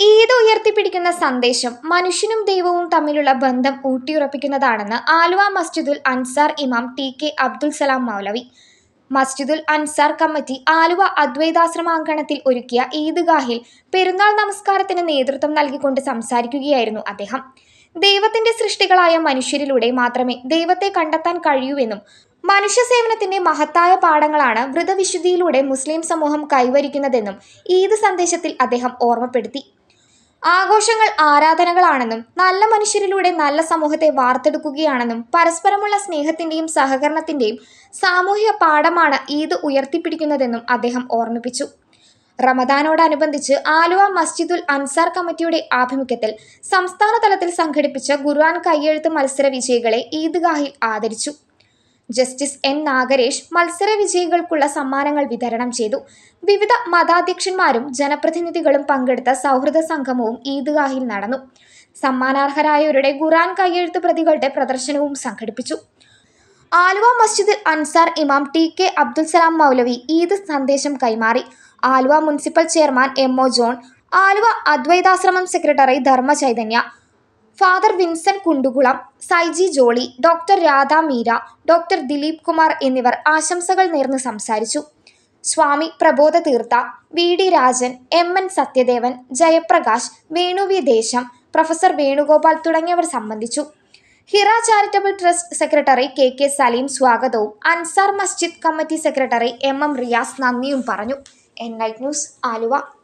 ഈദ് ഉയർത്തിപ്പിടിക്കുന്ന സന്ദേശം മനുഷ്യനും ദൈവവും തമ്മിലുള്ള ബന്ധം ഊട്ടിയുറപ്പിക്കുന്നതാണെന്ന് ആലുവ മസ്ജിദുൽ അൻസാർ ഇമാം ടി കെ അബ്ദുൽ സലാം മൗലവി മസ്ജിദുൽ അൻസാർ കമ്മിറ്റി ആലുവ അദ്വൈതാശ്രമാങ്കണത്തിൽ ഒരുക്കിയ ഈദ്ഗാഹിൽ പെരുന്നാൾ നമസ്കാരത്തിന് നേതൃത്വം നൽകിക്കൊണ്ട് സംസാരിക്കുകയായിരുന്നു അദ്ദേഹം ദൈവത്തിന്റെ സൃഷ്ടികളായ മനുഷ്യരിലൂടെ മാത്രമേ ദൈവത്തെ കണ്ടെത്താൻ കഴിയൂവെന്നും മനുഷ്യ സേവനത്തിന്റെ മഹത്തായ പാഠങ്ങളാണ് വ്രതവിശുദ്ധിയിലൂടെ മുസ്ലിം സമൂഹം കൈവരിക്കുന്നതെന്നും ഈദ് സന്ദേശത്തിൽ അദ്ദേഹം ഓർമ്മപ്പെടുത്തി ആഘോഷങ്ങൾ ആരാധനകളാണെന്നും നല്ല മനുഷ്യരിലൂടെ നല്ല സമൂഹത്തെ വാർത്തെടുക്കുകയാണെന്നും പരസ്പരമുള്ള സ്നേഹത്തിന്റെയും സഹകരണത്തിന്റെയും സാമൂഹിക പാഠമാണ് ഈദ് ഉയർത്തിപ്പിടിക്കുന്നതെന്നും അദ്ദേഹം ഓർമ്മിപ്പിച്ചു റമദാനോടനുബന്ധിച്ച് ആലുവ മസ്ജിദുൽ അൻസാർ കമ്മിറ്റിയുടെ ആഭിമുഖ്യത്തിൽ സംസ്ഥാന തലത്തിൽ സംഘടിപ്പിച്ച ഖുർആൻ കയ്യെഴുത്ത് മത്സര വിജയികളെ ഈദ്ഗാഹിൽ ആദരിച്ചു ജസ്റ്റിസ് എൻ നാഗരേഷ് മത്സര വിജയികൾക്കുള്ള സമ്മാനങ്ങൾ വിതരണം ചെയ്തു വിവിധ മതാധ്യക്ഷന്മാരും ജനപ്രതിനിധികളും പങ്കെടുത്ത സൗഹൃദ സംഗമവും ഈദ്ഗാഹിൽ നടന്നു സമ്മാനാർഹരായവരുടെ ഖുറാൻ കയ്യെഴുത്ത് പ്രതികളുടെ പ്രദർശനവും സംഘടിപ്പിച്ചു ആലുവ മസ്ജിദിൽ അൻസാർ ഇമാം ടി കെ അബ്ദുൽ സലാം മൗലവി ഈദ് സന്ദേശം കൈമാറി Aluva municipal chairman M O John Aluva Advaithashramam secretary Dharma Chaitanya father Vincent Kundukulam Saiji Jolly doctor Radha Meera doctor Dileep Kumar എന്നിവർ ആശംസകൾ നേർന്ന് സംസാരിച്ചു Swami Prabodha Theertha V D Rajan M N Sathyadevan Jayaprakash Venu V ദേശം പ്രൊഫസർ വേണുഗോപാൽ തുടങ്ങിയവർ സംബന്ധിച്ചു Hira charitable trust secretary K K Saleem സ്വാഗതവും Ansar Masjid committee secretary M M Riyas നന്ദിയും പറഞ്ഞു എൻ ലൈറ്റ് ന്യൂസ് ആലുവ